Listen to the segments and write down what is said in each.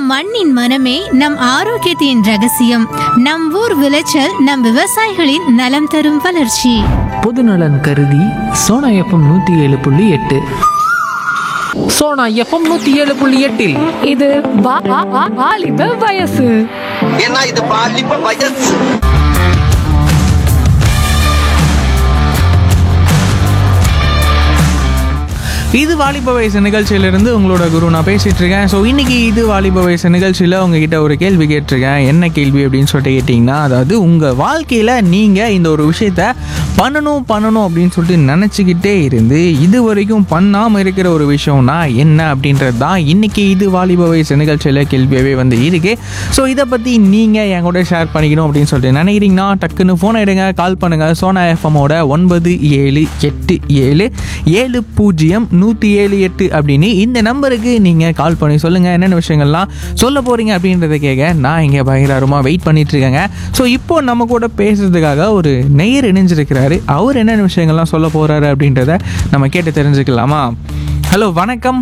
நம் மண்ணின் மனமே நம் ஆரோக்கியத்தின் ரகசியம் நம் ஊர் விளைச்சல் நம் விவசாயிகளின் நலம் தரும் வளர்ச்சி பொதுநலன் கருதி சோனா எஃப்எம் நூற்றி ஏழு புள்ளி எட்டு சோனா எஃப்எம் நூற்றி ஏழு புள்ளி எட்டில் இது வா- வா- வா- வாலிப வயசு ஏன்னா இது பாலிப்ப வயசு இது வாலிப வயசு நிகழ்ச்சியிலிருந்து உங்களோட குரு நான் பேசிட்டு இருக்கேன் ஸோ இன்னைக்கு இது வாலிப வயசு நிகழ்ச்சியில் உங்ககிட்ட ஒரு கேள்வி கேட்டிருக்கேன் என்ன கேள்வி அப்படின்னு சொல்லிட்டு கேட்டிங்கன்னா அதாவது உங்கள் வாழ்க்கையில் நீங்கள் இந்த ஒரு விஷயத்த பண்ணணும் பண்ணணும் அப்படின்னு சொல்லிட்டு நினச்சிக்கிட்டே இருந்து இது வரைக்கும் பண்ணாமல் இருக்கிற ஒரு விஷயம்னா என்ன அப்படின்றது தான் இன்னைக்கு இது வாலிப வயசு நிகழ்ச்சியில் கேள்வியாகவே வந்து இருக்கு ஸோ இதை பற்றி நீங்கள் என் கூட ஷேர் பண்ணிக்கணும் அப்படின்னு சொல்லிட்டு நினைக்கிறீங்கன்னா டக்குன்னு ஃபோன் எடுங்க கால் பண்ணுங்கள் சோனா எஃப்எம்மோட ஒன்பது ஏழு எட்டு ஏழு ஏழு பூஜ்ஜியம் நூற்றி ஏழு எட்டு அப்படின்னு இந்த நம்பருக்கு நீங்கள் கால் பண்ணி சொல்லுங்கள் என்னென்ன விஷயங்கள்லாம் சொல்ல போகிறீங்க அப்படின்றத கேட்க நான் இங்கே பயங்கரமாக வெயிட் பண்ணிட்டு இருக்கேங்க ஸோ இப்போ நம்ம கூட பேசுறதுக்காக ஒரு நெய்யர் இணைஞ்சிருக்கிறாரு அவர் என்னென்ன விஷயங்கள்லாம் சொல்ல போகிறாரு அப்படின்றத நம்ம கேட்டு தெரிஞ்சுக்கலாமா ஹலோ வணக்கம்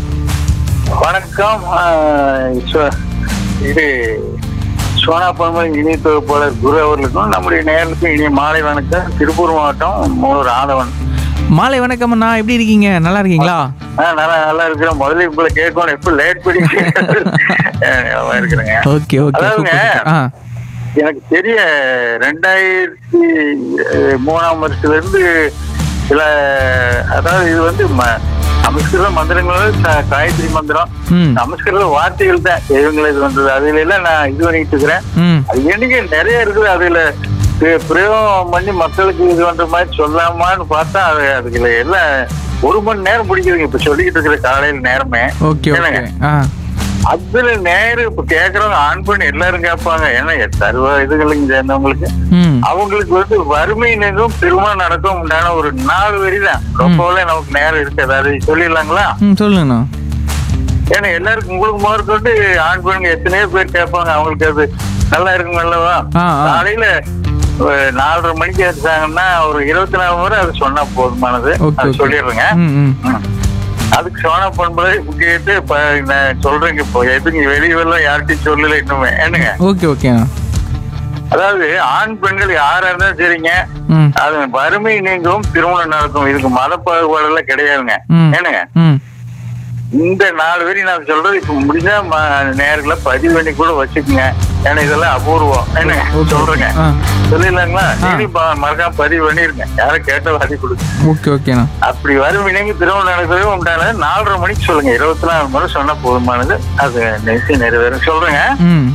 வணக்கம் ஆஹ் சோ- இது சோனா பன்மொழி இணைய தொகுப்பாளர் குரு அவர்களுக்கும் நம்முடைய நேர்களுக்கும் இனிய மாலை வணக்கம் திருப்பூர் மாவட்டம் மூலூர் ஆதவன் மாலை வணக்கம் அண்ணா எப்படி இருக்கீங்க நல்லா இருக்கீங்களா ஆஹ் நல்லா நல்லா இருக்கிறேன் முதல்ல இப்ப கேட்கணும் எப்ப லேட் பண்ணி நல்லா இருக்கிறேங்க ஓகே ஓகே அதாவதுங்க, ஆ எனக்கு தெரிய ரெண்டாயிரத்தி அஹ், மூணாம் வருஷத்துல இருந்து சில அதாவது இது வந்து ம- சமஸ்கிருத மந்திரங்கள் ச- காயத்ரி மந்திரம் ம் சமஸ்கிருத வார்த்தைகள் தான் தெய்வங்கள் இது வந்தது அதுல எல்லாம் நான் இது பண்ணிட்டு இருக்கிறேன் ம் அது எண்ணிக்கை நிறைய இருக்குது அதுல பி- பிரயோகம் பண்ணி மக்களுக்கு இது பண்ற மாதிரி சொல்லாமான்னு பார்த்தா அது அதுல எல்லாம் ஒரு மணி நேரம் பிடிக்குதுங்க இப்ப சொல்லிக்கிட்டு இருக்கிற காலையில நேரமே ஓகே ஓகே என்னங்க? ஆ அதுல நேரம் இப்ப கேக்குறவங்க ஆன் பண்ணி எல்லாரும் கேட்பாங்க ஏன்னா சர்வ இதுகளுக்கு சேர்ந்தவங்களுக்கு ம் அவங்களுக்கு வந்து வறுமை நீங்கும் திருமணம் நடக்கும் உண்டான ஒரு நாலு வரி தான் ரொம்பவே நமக்கு நேரம் இருக்காது அது சொல்லிடலாங்களா ம் சொல்லுங்கண்ணா ஏன்னா எல்லாருக்கும் உங்களுக்கு முதற்கொண்டு ஆண் பெண்கள் எத்தனையோ பேர் கேட்பாங்க அவங்களுக்கு அது நல்லா இருக்கும் அல்லவா ஆ, ஆ. காலையில ஒரு நாலரை மணிக்கு எடுத்தாங்கன்னா ஒரு இருபத்தி நாலு முறை அது சொன்னா போதுமானது ஓகே அது ஓகே சொல்லிடுறேங்க ம் ம் ம். அதுக்கு சோனா பண்பதை கேட்டு இப்ப நான் சொல்றேங்க இப்போ எதுக்கு வெளியெல்லாம் யார்கிட்டயும் சொல்லல இன்னுமே என்னங்க ஓகே ஓகேண்ணா அதாவது ஆண் பெண்கள் யாரா இருந்தாலும் சரிங்க ம் அது வறுமை நீங்கும் திருமணம் நடக்கும் இதுக்கு மத பாகுபாடு எல்லாம் கிடையாதுங்க ம். என்னங்க ம் இந்த நாலு வரி நான் சொல்றது இப்ப முடிஞ்சா ம- நேர்களை பதிவு பண்ணி கூட வச்சுக்கோங்க ஏன்னா இதெல்லாம் அபூர்வம் என்ன ஓகே சொல்றேங்க ஆ சொல்லிடலாங்களா சரி மறக்காம பதிவு பண்ணிருங்க யாரும் கேட்ட பதிவு கொடுங்க ஓகே ஓகேண்ணா அப்படி வரும் இணைங்க திருமணம் நடக்கவே உண்டான நாலரை மணிக்கு சொல்லுங்க இருபத்தி நாலு முறை சொன்னா போதுமானது அது நிச்சயம் நிறைவேறும் சொல்றேங்க ம்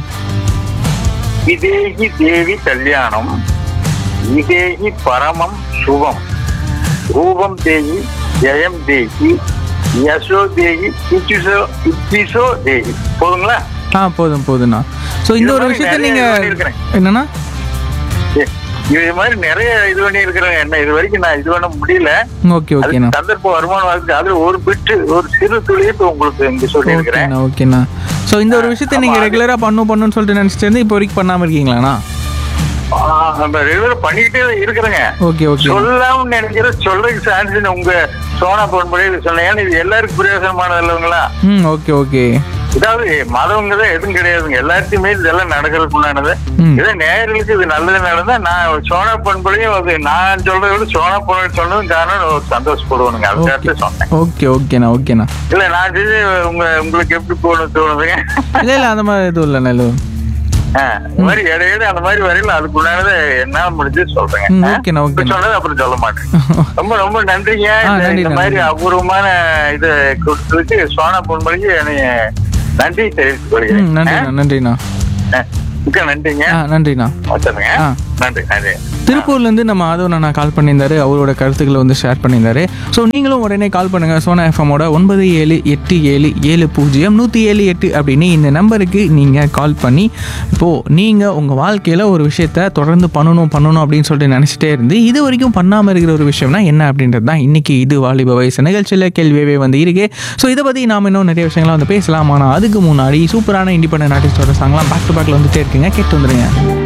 விதேகி தேவி கல்யாணம் விதேகி பரமம் சுபம் ரூபம் தேகி ஜெயம் தேகி யசோ தேகி இச்சிசோ இச்சிசோ தேகி போதுங்களா ஆ போதும் போதுண்ணா ஸோ இந்த இது ஒரு மாதிரி விஷயத்த நிறைய நீங்க இது பண்ணியிருக்கிறேன். என்னண்ணா ஏ, இது மாதிரி நிறைய இது பண்ணி இருக்கிறேன் என்ன இது வரைக்கும் நான் இது பண்ண முடியல ஓகே ஓகேண்ணா அதுக்கு சந்தர்ப்ப வருமானம் வருது அதுல ஒரு பிட்டு ஒரு சிறு துளியை இப்ப உங்களுக்கு இங்க சொல்லி இருக்கிறேன் ஓகேண்ணா ஓகேண்ணா ஸோ இந்த ஒரு விஷயத்த நீங்க ஆமா, அது- ரெகுலரா பண்ணும் பண்ணுன்னு சொல்லிட்டு நினைச்சிட்டு இருந்து இப்போ வரைக்கும் பண்ணாம இருக்கீங்களாண்ணா நம்ம ரெகுலர் பண்ணிக்கிட்டே தான் இருக்கிறேங்க ஓகே ஓகே சொல்லாம நினைக்கிற சொல்றதுக்கு சான்ஸ் உங்க சோனா பொன்முறை சொன்னேன் ஏன்னா இது எல்லாருக்கும் பிரயோஜனமானது இல்லைங்களா ம் ஓகே ஓகே இதாவது மதவங்க தான் எதுவும் கிடையாதுங்க எல்லாத்தையுமே இதெல்லாம் நடக்கிறதுக்கு உண்டானது ம். இதே நேயர்களுக்கு இது நல்லது நடந்தா நான் சோனா பொன்பளையும் அது நான் சொல்றதை விட சோனா பொன் சொன்னதும் காரணம் ஒரு சந்தோஷப்படுவானுங்க அதுக்காக சொன்னேன் ஓகே ஓகேண்ணா ஓகேண்ணா இல்ல நான் செஞ்சு உங்க உங்களுக்கு எப்படி போகணும் தோணுதுங்க இல்லை இல்லை அந்த மாதிரி எதுவும் இல்லைண்ணா எதுவும் ஆ, இந்த மாதிரி இடையில அந்த மாதிரி வரையில அதுக்கு உண்டானது என்ன முடிஞ்சு சொல்றேங்க ம், ஆ? ஓகேண்ணா, இப்ப ஓகேண்ணா. சொன்னது அப்புறம் சொல்ல மாட்டேன் ரொம்ப ரொம்ப நன்றிங்க ஆ, இந்த- நன்றி, இந்த மாதிரி நன்றி. அபூர்வமான இது கொடுத்ததுக்கு சோனா பொன்மொழிக்கு என்னைய நன்றி தெரிவித்துக் ம் கொள்கிறேன் நன்றிண்ணா நன்றிண்ணா ஆ, மிக்க நன்றிங்க ஆ நன்றிண்ணா வச்சிருங்க ஆ. நன்றி நன்றி திருப்பூர்லேருந்து நம்ம ஆதவன் அண்ணா கால் பண்ணியிருந்தாரு அவரோட கருத்துக்களை வந்து ஷேர் பண்ணியிருந்தாரு ஸோ நீங்களும் உடனே கால் பண்ணுங்கள் சோனா எஃப்எம்மோட ஒன்பது ஏழு எட்டு ஏழு ஏழு பூஜ்ஜியம் நூற்றி ஏழு எட்டு அப்படின்னு இந்த நம்பருக்கு நீங்கள் கால் பண்ணி இப்போது நீங்கள் உங்கள் வாழ்க்கையில் ஒரு விஷயத்த தொடர்ந்து பண்ணணும் பண்ணணும் அப்படின்னு சொல்லிட்டு நினச்சிட்டே இருந்து இது வரைக்கும் பண்ணாமல் இருக்கிற ஒரு விஷயம்னா என்ன அப்படின்றது தான் இன்றைக்கி இது வாலிப வயசு நிகழ்ச்சியில் கேள்வியவே வந்து இருக்கு ஸோ இதை பற்றி நாம் இன்னும் நிறைய விஷயங்கள்லாம் வந்து பேசலாம் ஆனால் அதுக்கு முன்னாடி சூப்பரான இண்டிபெண்டன்ட் ஆர்டிஸ்டோட சாங்லாம் பேக் டு பேக்கில் வந்துட்டே இருக்குங்க கேட்டு வந்துருங்க